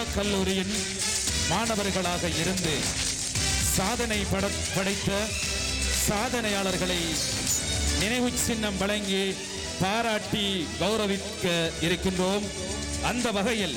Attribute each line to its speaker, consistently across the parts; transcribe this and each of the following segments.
Speaker 1: கல்லூரியின் மாணவர்களாக இருந்து சாதனை பட- படைத்த சாதனையாளர்களை நினைவு சின்னம் வழங்கி பாராட்டி கௌரவிக்க இருக்கின்றோம் அந்த வகையில்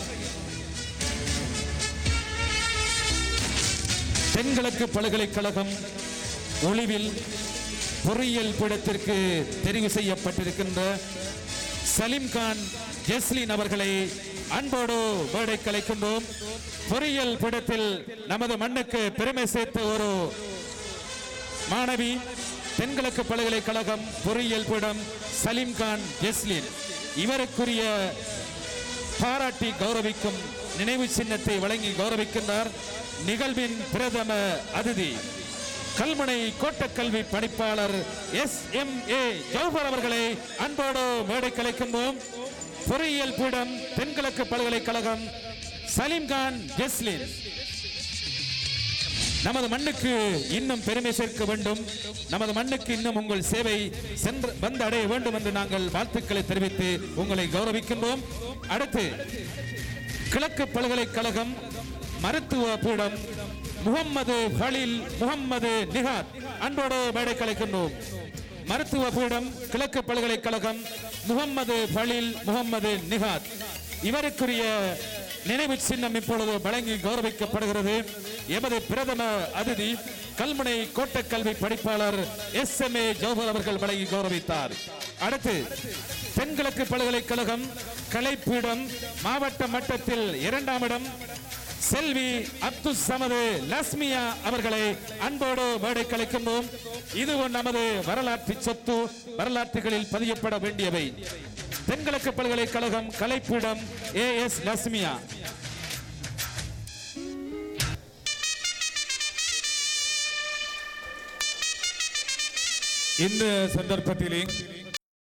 Speaker 1: தென்கிழக்கு பல்கலைக்கழகம் ஒளிவில் பொறியியல் பீடத்திற்கு தெரிவு செய்யப்பட்டிருக்கின்ற சலீம்கான் ஜெஸ்லின் அவர்களை அன்போடு வேடை கலைக்கின்றோம் பொறியியல் பீடத்தில் நமது மண்ணுக்கு பெருமை சேர்த்த ஒரு மாணவி தென்கிழக்கு பல்கலைக்கழகம் பொறியியல் பீடம் சலீம்கான் ஜெஸ்லின் இவருக்குரிய பாராட்டி கௌரவிக்கும் நினைவு சின்னத்தை வழங்கி கௌரவிக்கின்றார் நிகழ்வின் பிரதம அதிதி கல்முனை கோட்டக்கல்வி பணிப்பாளர் எஸ் எம் ஏ ஜவஹர் அவர்களை அன்போடு மேடை கலைக்கின்றோம் பொறியியல் பீடம் தென்கிழக்கு பல்கலைக்கழகம் சலீம்கான் ஜெஸ்லின் நமது மண்ணுக்கு இன்னும் பெருமை சேர்க்க வேண்டும் நமது மண்ணுக்கு இன்னும் உங்கள் சேவை சென்று வந்து அடைய வேண்டும் என்று நாங்கள் வாழ்த்துக்களை தெரிவித்து உங்களை கௌரவிக்கின்றோம் அடுத்து கிழக்கு பல்கலைக்கழகம் மருத்துவ பீடம் முகம்மது ஹலீல் முகம்மது நிகாத் அன்போடு மேடை கலைக்கின்றோம் மருத்துவ பீடம் கிழக்கு பல்கலைக்கழகம் முகம்மது ஹலீல் முகம்மது நிகாத் இவருக்குரிய நினைவு சின்னம் இப்பொழுது வழங்கி கௌரவிக்கப்படுகிறது எமது பிரதம அதிதி கல்முனை கோட்டக்கல்வி படிப்பாளர் எஸ் எம் ஏ ஜவஹர் அவர்கள் வழங்கி கௌரவித்தார் அடுத்து தென்கிழக்கு பல்கலைக்கழகம் கலைப்பீடம் மாவட்ட மட்டத்தில் இரண்டாம் இடம் செல்வி அப்துல் சமது லஸ்மியா அவர்களை அன்போடு மேடை கலைக்கின்றோம் இதுவும் நமது வரலாற்று சொத்து வரலாற்றுகளில் பதியப்பட வேண்டியவை தென்கிழக்கு பல்கலைக்கழகம் கலைப்பீடம் ஏ எஸ் லஸ்மியா
Speaker 2: இந்த சந்தர்ப்பத்திலே